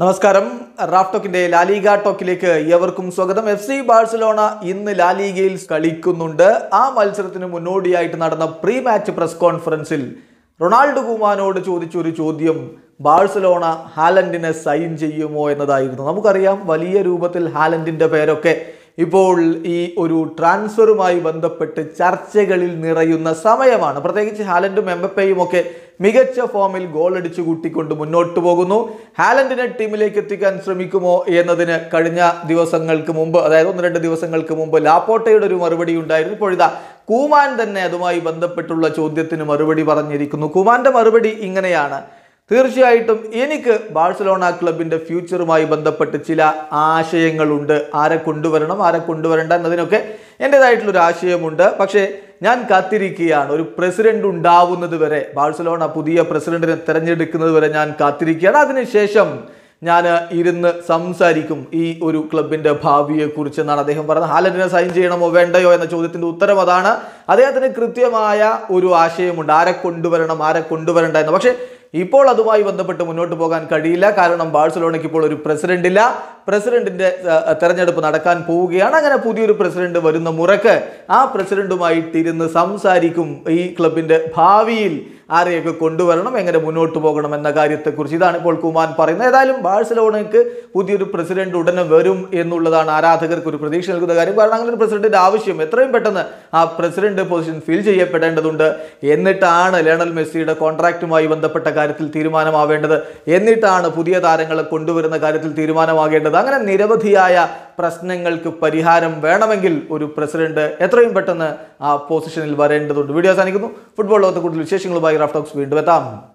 നമസ്കാരം Raf ടോക്കിന്റെ La Liga ടോക്കിലേക്ക് ഏവർക്കും സ്വാഗതം എഫ് സി ബാഴ്സലോണ ഇന്ന് ലാലിഗയിൽ കളിക്കുന്നുണ്ട് ആ മത്സരത്തിന് മുന്നോടിയായിട്ട് നടന്ന പ്രീ മാച്ച് പ്രസ് കോൺഫറൻസിൽ റൊണാൾഡോ കുമാനോട് ചോദിച്ചൊരു ചോദ്യം ബാഴ്സലോണ ഹാലൻഡിനെ സൈൻ ചെയ്യുമോ എന്നതായിരുന്നു നമുക്കറിയാം വലിയ രൂപത്തിൽ ഹാലൻഡിന്റെ പേരൊക്കെ ഇപ്പോൾ ഈ ഒരു ട്രാൻസ്ഫറുമായി ബന്ധപ്പെട്ട് ചർച്ചകളിൽ നിറയുന്ന സമയമാണ് പ്രത്യേകിച്ച് ഹാലൻഡും എംബപ്പയും ഒക്കെ മികച്ച ഫോമിൽ ഗോൾ അടിച്ചു കൂട്ടിക്കൊണ്ട് മുന്നോട്ട് പോകുന്നു ഹാലൻഡിനെ ടീമിലേക്ക് എത്തിക്കാൻ ശ്രമിക്കുമോ എന്നതിന് കഴിഞ്ഞ ദിവസങ്ങൾക്ക് മുമ്പ് അതായത് ഒന്ന് രണ്ട് ദിവസങ്ങൾക്ക് മുമ്പ് ലാപ്പോട്ടയുടെ ഒരു മറുപടി ഉണ്ടായിരുന്നു ഇപ്പോഴിതാ കൂമാൻ തന്നെ അതുമായി ബന്ധപ്പെട്ടുള്ള ചോദ്യത്തിന് മറുപടി പറഞ്ഞിരിക്കുന്നു കൂമാന്റെ മറുപടി ഇങ്ങനെയാണ് തീർച്ചയായിട്ടും എനിക്ക് ബാഴ്സലോണ ക്ലബിന്റെ ഫ്യൂച്ചറുമായി ബന്ധപ്പെട്ട് ചില ആശയങ്ങളുണ്ട് ആരെ കൊണ്ടുവരണം ആരെ കൊണ്ടുവരണ്ട എന്നതിനൊക്കെ എൻ്റെതായിട്ടുള്ളൊരു ആശയമുണ്ട് പക്ഷേ ഞാൻ കാത്തിരിക്കുകയാണ് ഒരു പ്രസിഡന്റ് ഉണ്ടാവുന്നത് വരെ ബാഴ്സലോണ പുതിയ പ്രസിഡന്റിനെ തെരഞ്ഞെടുക്കുന്നത് വരെ ഞാൻ കാത്തിരിക്കുകയാണ് അതിനുശേഷം ഞാൻ ഇരുന്ന് സംസാരിക്കും ഈ ഒരു ക്ലബിന്റെ ഭാവിയെ കുറിച്ച് എന്നാണ് അദ്ദേഹം പറഞ്ഞത് ഹാലൻഡിനെ സൈൻ ചെയ്യണമോ വേണ്ടയോ എന്ന ചോദ്യത്തിന്റെ ഉത്തരം അതാണ് അദ്ദേഹത്തിന് കൃത്യമായ ഒരു ആശയമുണ്ട് ആരെ കൊണ്ടുവരണം ആരെ കൊണ്ടുവരണ്ട എന്ന് പക്ഷേ ഇപ്പോൾ അതുമായി ബന്ധപ്പെട്ട് മുന്നോട്ട് പോകാൻ കഴിയില്ല കാരണം ബാഴ്സലോണയ്ക്ക് ഇപ്പോൾ ഒരു പ്രസിഡന്റ് ഇല്ല പ്രസിഡന്റിന്റെ ഏഹ്, തെരഞ്ഞെടുപ്പ് നടക്കാൻ പോവുകയാണ് അങ്ങനെ പുതിയൊരു പ്രസിഡന്റ് വരുന്ന മുറക്ക് ആ പ്രസിഡന്റുമായിട്ട് ഇരുന്ന് സംസാരിക്കും ഈ ക്ലബിന്റെ ഭാവിയിൽ ആരെയൊക്കെ കൊണ്ടുവരണം എങ്ങനെ മുന്നോട്ട് പോകണം എന്ന കാര്യത്തെക്കുറിച്ച് ഇതാണ് ഇപ്പോൾ കുമാൻ പറയുന്നത് ഏതായാലും ബാഴ്സലോണയ്ക്ക് പുതിയൊരു പ്രസിഡന്റ് ഉടനെ വരും എന്നുള്ളതാണ് ആരാധകർക്ക് ഒരു പ്രതീക്ഷ നൽകുന്ന കാര്യം കാരണം അങ്ങനെ ഒരു പ്രസിഡന്റിന്റെ ആവശ്യം എത്രയും പെട്ടെന്ന് ആ പ്രസിഡന്റ് പൊസിഷൻ ഫിൽ ചെയ്യപ്പെടേണ്ടതുണ്ട് എന്നിട്ടാണ് ലയണൽ മെസ്സിയുടെ കോൺട്രാക്റ്റുമായി ബന്ധപ്പെട്ട കാര്യത്തിൽ തീരുമാനമാവേണ്ടത് എന്നിട്ടാണ് പുതിയ താരങ്ങളെ കൊണ്ടുവരുന്ന കാര്യത്തിൽ തീരുമാനമാകേണ്ടത് അങ്ങനെ നിരവധിയായ പ്രശ്നങ്ങൾക്ക് പരിഹാരം വേണമെങ്കിൽ ഒരു പ്രസിഡന്റ് എത്രയും പെട്ടെന്ന് ആ പൊസിഷനിൽ വരേണ്ടതുണ്ട് വീഡിയോ അവസാനിക്കുന്നു ഫുട്ബോൾ ലോകത്ത് കൂടുതൽ വിശേഷങ്ങളുമായി റാഫ്റ്റോക്സ് വീണ്ടും എത്താം